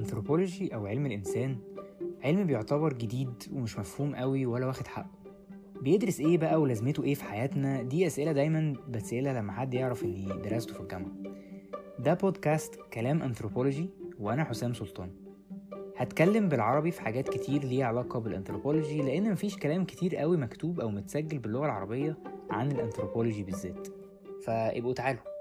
الأنثروبولوجي أو علم الإنسان علم بيعتبر جديد ومش مفهوم قوي ولا واخد حقه بيدرس ايه بقى ولازمته ايه في حياتنا دي اسئله دايما بتسألها لما حد يعرف اني درسته في الجامعه ده بودكاست كلام انثروبولوجي وانا حسام سلطان هتكلم بالعربي في حاجات كتير ليها علاقة بالانثروبولوجي لأن مفيش كلام كتير قوي مكتوب أو متسجل باللغة العربية عن الانثروبولوجي بالذات فابقوا تعالوا